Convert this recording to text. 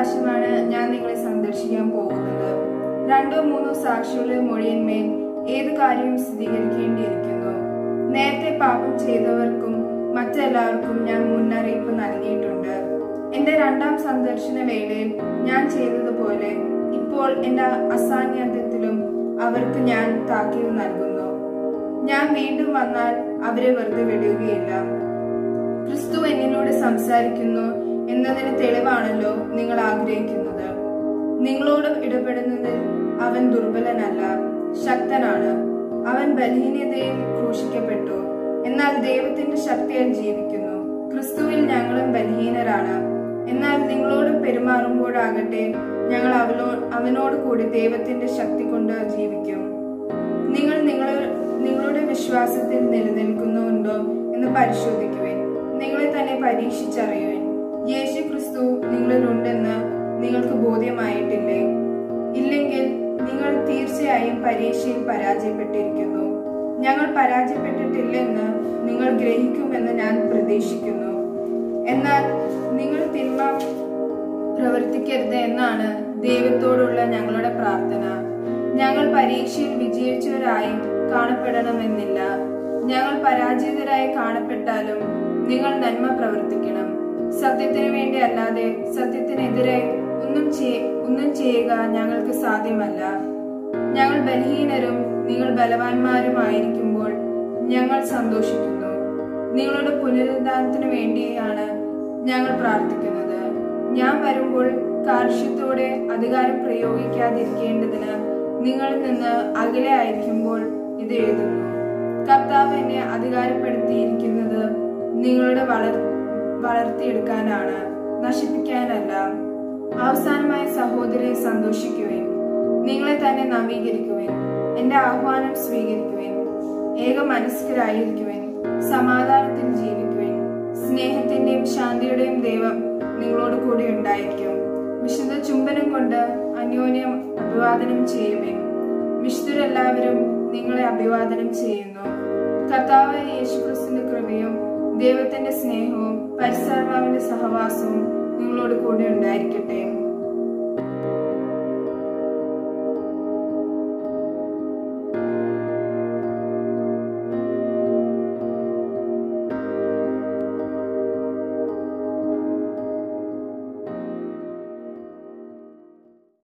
പ്രാവശ്യമാണ് ഞാൻ നിങ്ങളെ സന്ദർശിക്കാൻ പോകുന്നത് രണ്ടോ മൂന്നോ സാക്ഷികളുടെ മൊഴിയന്മേൽ ഏത് കാര്യവും സ്ഥിരീകരിക്കേണ്ടിയിരിക്കുന്നു നേരത്തെ പാപം ചെയ്തവർക്കും മറ്റെല്ലാവർക്കും ഞാൻ മുന്നറിയിപ്പ് നൽകിയിട്ടുണ്ട് എന്റെ രണ്ടാം സന്ദർശന വേളയിൽ ഞാൻ ചെയ്തതുപോലെ ഇപ്പോൾ എന്റെ അസാന്നിധ്യത്തിലും അവർക്ക് ഞാൻ താക്കീത് നൽകുന്നു ഞാൻ വീണ്ടും വന്നാൽ അവരെ വെറുതെ വിടുകയില്ല ക്രിസ്തു എന്നിലൂടെ സംസാരിക്കുന്നു എന്നതിന് തെളിവാണല്ലോ നിങ്ങൾ ആഗ്രഹിക്കുന്നത് നിങ്ങളോട് ഇടപെടുന്നതിൽ അവൻ ദുർബലനല്ല ശക്തനാണ് അവൻ ബലഹീനതയിൽ ക്രൂശിക്കപ്പെട്ടു എന്നാൽ ദൈവത്തിന്റെ ശക്തിയാൽ ജീവിക്കുന്നു ക്രിസ്തുവിൽ ഞങ്ങളും ബലഹീനരാണ് എന്നാൽ നിങ്ങളോട് പെരുമാറുമ്പോഴാകട്ടെ ഞങ്ങൾ അവനോ അവനോട് കൂടി ദൈവത്തിന്റെ ശക്തി കൊണ്ട് ജീവിക്കും നിങ്ങൾ നിങ്ങളെ നിങ്ങളുടെ വിശ്വാസത്തിൽ നിലനിൽക്കുന്നുണ്ടോ എന്ന് പരിശോധിക്കുവേൻ നിങ്ങളെ തന്നെ പരീക്ഷിച്ചറിയുവേൻ യേശു ക്രിസ്തു നിങ്ങളിലുണ്ടെന്ന് നിങ്ങൾക്ക് ബോധ്യമായിട്ടില്ലേ ഇല്ലെങ്കിൽ നിങ്ങൾ തീർച്ചയായും പരീക്ഷയിൽ പരാജയപ്പെട്ടിരിക്കുന്നു ഞങ്ങൾ പരാജയപ്പെട്ടിട്ടില്ലെന്ന് നിങ്ങൾ ഗ്രഹിക്കുമെന്ന് ഞാൻ പ്രതീക്ഷിക്കുന്നു എന്നാൽ നിങ്ങൾ തിന്മ പ്രവർത്തിക്കരുത് എന്നാണ് ദൈവത്തോടുള്ള ഞങ്ങളുടെ പ്രാർത്ഥന ഞങ്ങൾ പരീക്ഷയിൽ വിജയിച്ചവരായി കാണപ്പെടണമെന്നില്ല ഞങ്ങൾ പരാജിതരായി കാണപ്പെട്ടാലും നിങ്ങൾ നന്മ പ്രവർത്തിക്കണം സത്യത്തിന് വേണ്ടി അല്ലാതെ സത്യത്തിനെതിരെ ഒന്നും ചെയ് ഒന്നും ചെയ്യുക ഞങ്ങൾക്ക് സാധ്യമല്ല ഞങ്ങൾ ബലഹീനരും നിങ്ങൾ ബലവാന്മാരുമായിരിക്കുമ്പോൾ ഞങ്ങൾ സന്തോഷിക്കുന്നു നിങ്ങളുടെ പുനരുദ്ധാനത്തിനു വേണ്ടിയാണ് ഞങ്ങൾ പ്രാർത്ഥിക്കുന്നത് ഞാൻ വരുമ്പോൾ കാർഷ്യത്തോടെ അധികാരം പ്രയോഗിക്കാതിരിക്കേണ്ടതിന് നിങ്ങളിൽ നിന്ന് അകലെ അയക്കുമ്പോൾ ഇത് എഴുതുന്നു കർത്താവ് എന്നെ അധികാരപ്പെടുത്തിയിരിക്കുന്നത് നിങ്ങളുടെ വളർ വളർത്തിയെടുക്കാനാണ് നശിപ്പിക്കാനല്ല അവസാനമായ സഹോദരെ സന്തോഷിക്കുവേൻ നിങ്ങളെ തന്നെ നവീകരിക്കുവേൻ എന്റെ ആഹ്വാനം സ്വീകരിക്കുവേൻ ഏക മനസ്കരായിരിക്കുവേൻ സമാധാനത്തിൽ ജീവിക്കുവേൻ സ്നേഹത്തിന്റെയും ശാന്തിയുടെയും ദൈവം നിങ്ങളോട് കൂടി ഉണ്ടായിരിക്കും വിശുദ്ധ ചുംബനം കൊണ്ട് അന്യോന്യം അഭിവാദനം ചെയ്യുവേൻ വിശുദ്ധരെല്ലാവരും നിങ്ങളെ അഭിവാദനം ചെയ്യുന്നു കർത്താവ് യേശുക്രിസ്തുവിന്റെ കൃപയും ദൈവത്തിന്റെ സ്നേഹവും പരിസരമാവിന്റെ സഹവാസവും നിങ്ങളോട് കൂടി ഉണ്ടായിരിക്കട്ടെ